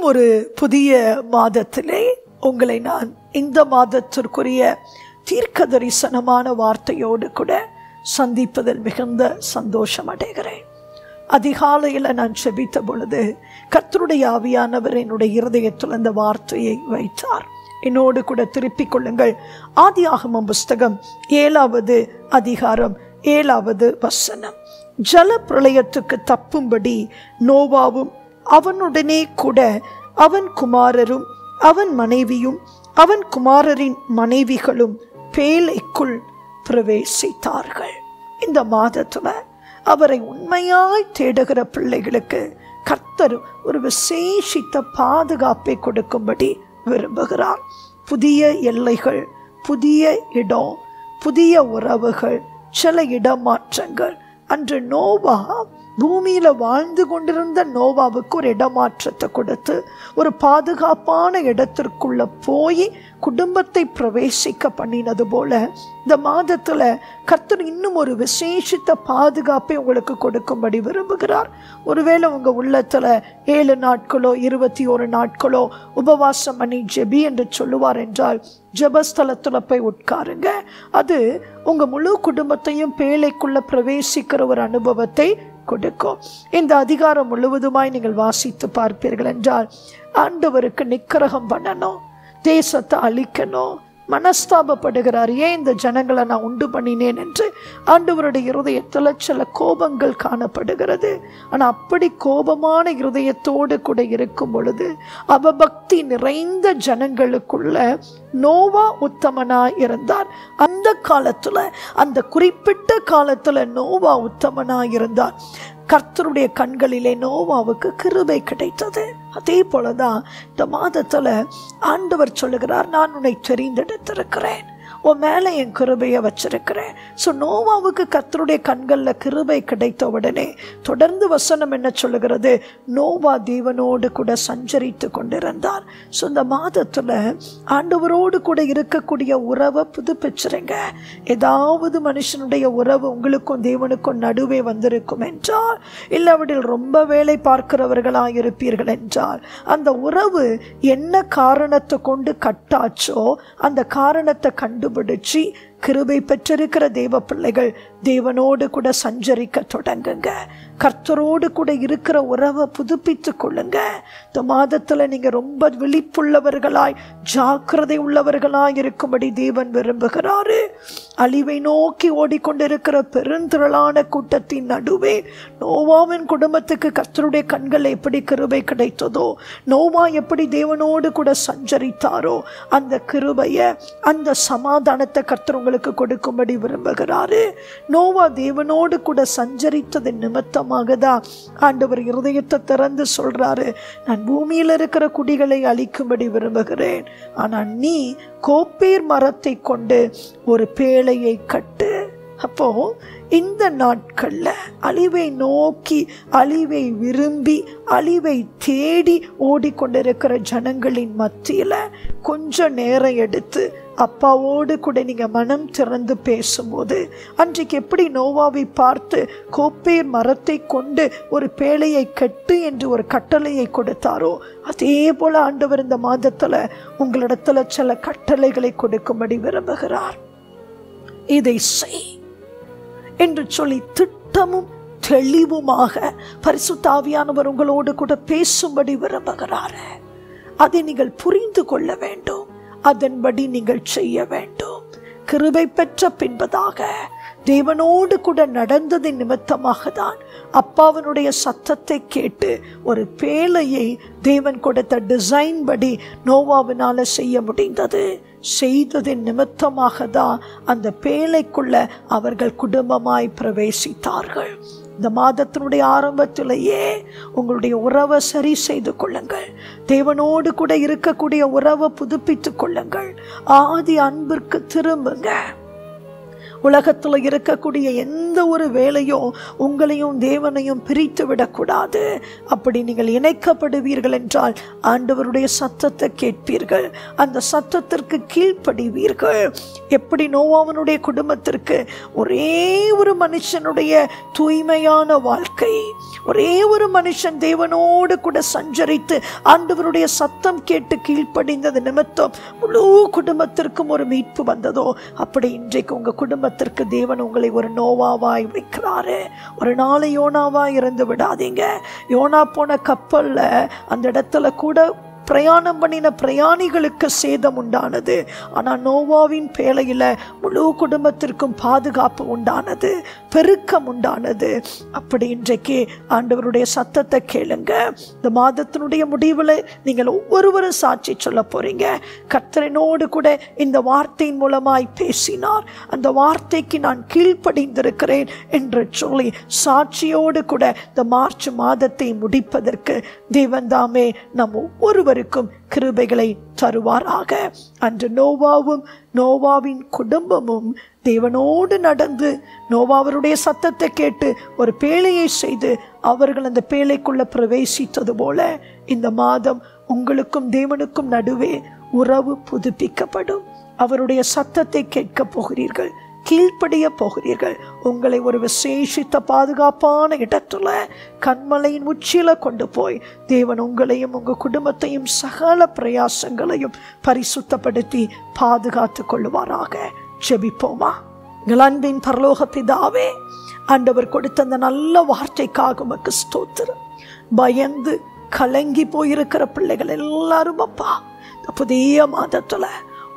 ஒரு புதிய மாதத்திலே உங்களை நான் இந்த மாதத்திற்குரிய தீர்க்க தரிசனமான வார்த்தையோடு கூட சந்திப்பதில் மிகுந்த சந்தோஷம் அடைகிறேன் அதிகாலையில் நான் செபித்த பொழுது கர்த்தருடைய ஆவியானவர் என்னுடைய இருதயத்தில் அந்த வார்த்தையை வைத்தார் என்னோடு கூட திருப்பிக் கொள்ளுங்கள் ஆதியாகமம் புஸ்தகம் ஏழாவது அதிகாரம் ஏழாவது வசனம் ஜல பிரளயத்துக்கு தப்பும்படி நோவாவும் அவனுடனே கூட அவன் குமாரரும் அவன் மனைவியும் அவன் குமாரரின் மனைவிகளும் பேலைக்குள் பிரவேசித்தார்கள் இந்த மாதத்துல அவரை உண்மையாய் தேடுகிற பிள்ளைகளுக்கு கர்த்தர் ஒரு விசேஷித்த பாதுகாப்பை கொடுக்கும்படி விரும்புகிறார் புதிய எல்லைகள் புதிய இடம் புதிய உறவுகள் சில இடமாற்றங்கள் அன்று நோவா பூமியில வாழ்ந்து கொண்டிருந்த நோவாவுக்கு ஒரு இடமாற்றத்தை கொடுத்து ஒரு பாதுகாப்பான இடத்திற்குள்ள போய் குடும்பத்தை பிரவேசிக்க பண்ணினது போல இந்த மாதத்துல கர்த்தர் இன்னும் ஒரு விசேஷித்த பாதுகாப்பை உங்களுக்கு கொடுக்கும்படி விரும்புகிறார் ஒருவேளை உங்க உள்ளத்துல ஏழு நாட்களோ இருபத்தி ஒரு நாட்களோ உபவாசம் பண்ணி ஜெபி என்று சொல்லுவார் என்றால் ஜபஸ்தலத்துல போய் உட்காருங்க அது உங்க முழு குடும்பத்தையும் பேழைக்குள்ள பிரவேசிக்கிற ஒரு அனுபவத்தை கொடுக்கும் இந்த அதிகாரம் முழுவதுமாய் நீங்கள் வாசித்து பார்ப்பீர்கள் என்றால் ஆண்டவருக்கு நிக்கிரகம் பண்ணணும் தேசத்தை அழிக்கணும் மனஸ்தாபப்படுகிறார் ஏன் இந்த ஜனங்களை நான் உண்டு பண்ணினேன் என்று ஆண்டவருடைய இருதயத்தில் சில கோபங்கள் காணப்படுகிறது ஆனால் அப்படி கோபமான இருதயத்தோடு கூட இருக்கும் பொழுது அவபக்தி நிறைந்த ஜனங்களுக்குள்ள நோவா உத்தமனா இருந்தார் அந்த காலத்துல அந்த குறிப்பிட்ட காலத்துல நோவா உத்தமனா இருந்தார் கர்த்தருடைய கண்களிலே நோவாவுக்கு கிருபை கிடைத்தது அதே போலதான் இந்த மாதத்துல ஆண்டவர் சொல்லுகிறார் நான் உன்னை தெரிந்தெடுத்திருக்கிறேன் உன் மேலே என் கிருபையை வச்சிருக்கிறேன் ஸோ நோவாவுக்கு கர்த்தருடைய கண்களில் கிருபை கிடைத்த உடனே தொடர்ந்து வசனம் என்ன சொல்லுகிறது நோவா தேவனோடு கூட சஞ்சரித்து கொண்டிருந்தார் ஸோ இந்த மாதத்தில் ஆண்டவரோடு கூட இருக்கக்கூடிய உறவை புதுப்பிச்சிருங்க ஏதாவது மனுஷனுடைய உறவு உங்களுக்கும் தேவனுக்கும் நடுவே வந்திருக்கும் என்றால் இல்லாவிடில் ரொம்ப வேலை பார்க்கிறவர்களாக இருப்பீர்கள் என்றால் அந்த உறவு என்ன காரணத்தை கொண்டு கட்டாச்சோ அந்த காரணத்தை கண்டுபிடிச்சு கிருபை பெற்றிருக்கிற தேவ பிள்ளைகள் தேவனோடு கூட சஞ்சரிக்க தொடங்குங்க கர்த்தரோடு கூட இருக்கிற உறவை புதுப்பித்து கொள்ளுங்க இந்த மாதத்துல நீங்க ரொம்ப விழிப்புள்ளவர்களாய் ஜாக்கிரதை உள்ளவர்களாய் இருக்கும்படி தேவன் விரும்புகிறாரு அழிவை நோக்கி ஓடிக்கொண்டிருக்கிற பெருந்திரளான கூட்டத்தின் நடுவே நோவாவின் குடும்பத்துக்கு கர்த்தருடைய கண்கள் எப்படி கிருபை கிடைத்ததோ நோவா எப்படி தேவனோடு கூட சஞ்சரித்தாரோ அந்த கிருபைய அந்த சமாதானத்தை கர்த்தர் உங்களுக்கு கொடுக்கும்படி விரும்புகிறாரு நோவா தேவனோடு கூட சஞ்சரித்தது நிமித்தமாக தான் ஆண்டவர் இருதயத்தை திறந்து சொல்றாரு நான் பூமியில் இருக்கிற குடிகளை அழிக்கும்படி விரும்புகிறேன் ஆனால் நீ கோப்பேர் மரத்தை கொண்டு ஒரு பேழையை கட்டு அப்போ இந்த நாட்கள்ல அழிவை நோக்கி அழிவை விரும்பி அழிவை தேடி ஓடிக்கொண்டிருக்கிற ஜனங்களின் மத்தியில கொஞ்சம் நேரம் எடுத்து அப்பாவோடு கூட நீங்க மனம் திறந்து பேசும்போது அன்றைக்கு எப்படி நோவாவை பார்த்து கோப்பேர் மரத்தை கொண்டு ஒரு பேழையை கட்டு என்று ஒரு கட்டளையை கொடுத்தாரோ அதே போல ஆண்டவர் இந்த மாதத்துல உங்களிடத்துல சில கட்டளைகளை கொடுக்கும்படி விரும்புகிறார் இதை செய் என்று சொல்லி திட்டமும் தெளிவுமாக பரிசுத்தாவியானவர் உங்களோடு கூட பேசும்படி விரும்புகிறாரு அதை நீங்கள் புரிந்து கொள்ள வேண்டும் அதன்படி நீங்கள் செய்ய வேண்டும் கிருபை பெற்ற பின்பதாக தேவனோடு கூட நடந்ததின் நிமித்தமாக தான் அப்பாவனுடைய சத்தத்தை கேட்டு ஒரு பேழையை தேவன் கொடுத்த டிசைன் படி நோவாவினால செய்ய முடிந்தது செய்ததின் நிமித்தமாக தான் அந்த பேழைக்குள்ள அவர்கள் குடும்பமாய் பிரவேசித்தார்கள் இந்த மாதத்தினுடைய ஆரம்பத்திலேயே உங்களுடைய உறவை சரி செய்து கொள்ளுங்கள் தேவனோடு கூட இருக்கக்கூடிய உறவை புதுப்பித்துக் கொள்ளுங்கள் ஆதி அன்பிற்கு திரும்புங்க உலகத்தில் இருக்கக்கூடிய எந்த ஒரு வேலையும் உங்களையும் தேவனையும் பிரித்து விடக்கூடாது அப்படி நீங்கள் இணைக்கப்படுவீர்கள் என்றால் ஆண்டவருடைய சத்தத்தை கேட்பீர்கள் அந்த சத்தத்திற்கு கீழ்ப்படிவீர்கள் எப்படி நோவாவனுடைய குடும்பத்திற்கு ஒரே ஒரு மனுஷனுடைய தூய்மையான வாழ்க்கை ஒரே ஒரு மனுஷன் தேவனோடு கூட சஞ்சரித்து ஆண்டவருடைய சத்தம் கேட்டு கீழ்ப்படிந்தது நிமித்தம் முழு குடும்பத்திற்கும் ஒரு மீட்பு வந்ததோ அப்படி இன்றைக்கு உங்க குடும்பத்திற்கு தேவன் உங்களை ஒரு நோவாவாய் வைக்கிறாரு ஒரு நாளை யோனாவாய் இருந்து விடாதீங்க யோனா போன கப்பல்ல அந்த இடத்துல கூட பிரயாணம் பண்ணின பிரயாணிகளுக்கு சேதம் உண்டானது ஆனால் நோவாவின் பேழையில் முழு குடும்பத்திற்கும் பாதுகாப்பு உண்டானது பெருக்கம் உண்டானது அப்படி இன்றைக்கு ஆண்டவருடைய சத்தத்தை கேளுங்க இந்த மாதத்தினுடைய முடிவில் நீங்கள் ஒவ்வொருவரும் சாட்சி சொல்ல போறீங்க கர்த்தரனோடு கூட இந்த வார்த்தையின் மூலமாய் பேசினார் அந்த வார்த்தைக்கு நான் கீழ்ப்படிந்திருக்கிறேன் என்று சொல்லி சாட்சியோடு கூட இந்த மார்ச் மாதத்தை முடிப்பதற்கு தேவன் தாமே நம் ஒவ்வொருவருக்கும் கிருபைகளை தருவாராக அன்று நோவாவும் நோவாவின் குடும்பமும் தேவனோடு நடந்து நோவாவருடைய சத்தத்தை கேட்டு ஒரு பேழையை செய்து அவர்கள் அந்த பேழைக்குள்ள பிரவேசித்தது போல இந்த மாதம் உங்களுக்கும் தேவனுக்கும் நடுவே உறவு புதுப்பிக்கப்படும் அவருடைய சத்தத்தை கேட்கப் போகிறீர்கள் கீழ்ப்படிய போகிறீர்கள் உங்களை ஒரு விசேஷித்த பாதுகாப்பான இடத்துல கண்மலையின் உச்சியில கொண்டு போய் தேவன் உங்களையும் உங்க குடும்பத்தையும் சகல பிரயாசங்களையும் பரிசுத்தப்படுத்தி பாதுகாத்து கொள்ளுவாராக ஜெபிப்போமா எங்கள் அன்பின் பரலோக பிதாவே ஆண்டவர் கொடுத்த அந்த நல்ல வார்த்தைக்காக உமக்கு ஸ்தோத்திரம் பயந்து கலங்கி போயிருக்கிற பிள்ளைகள் எல்லாரும் அப்பா இந்த புதிய மாதத்துல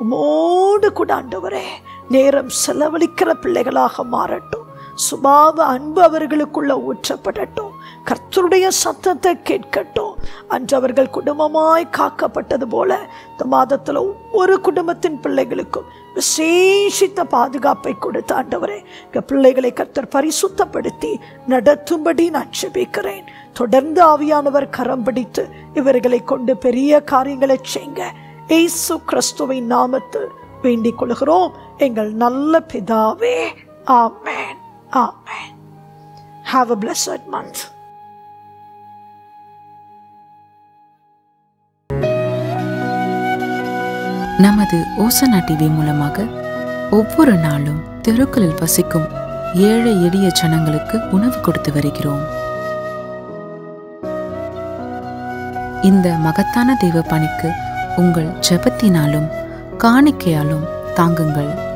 உமோடு கூட ஆண்டவரே நேரம் செலவழிக்கிற பிள்ளைகளாக மாறட்டும் சுபாவ அன்பு அவர்களுக்குள்ள ஊற்றப்படட்டும் கர்த்தருடைய சத்தத்தை கேட்கட்டும் அன்று அவர்கள் குடும்பமாய் காக்கப்பட்டது போல இந்த மாதத்தில் ஒவ்வொரு குடும்பத்தின் பிள்ளைகளுக்கும் விசேஷித்த பாதுகாப்பை கொடுத்த ஆண்டவரே எங்கள் பிள்ளைகளை கர்த்தர் பரிசுத்தப்படுத்தி நடத்தும்படி நான் செபிக்கிறேன் தொடர்ந்து ஆவியானவர் கரம் பிடித்து இவர்களை கொண்டு பெரிய காரியங்களை செய்யுங்க ஏசு கிறிஸ்துவின் நாமத்தில் வேண்டிக் கொள்கிறோம் எங்கள் நல்ல பிதாவே amen amen have a blessed month நமது ஓசனா டிவி மூலமாக ஒவ்வொரு நாளும் தெருக்களில் வசிக்கும் ஏழை எளிய ஜனங்களுக்கு உணவு கொடுத்து வருகிறோம் இந்த மகத்தான தெய்வ பணிக்கு உங்கள் ஜெபத்தினாலும் காணிக்கையாலும் தாங்குங்கள்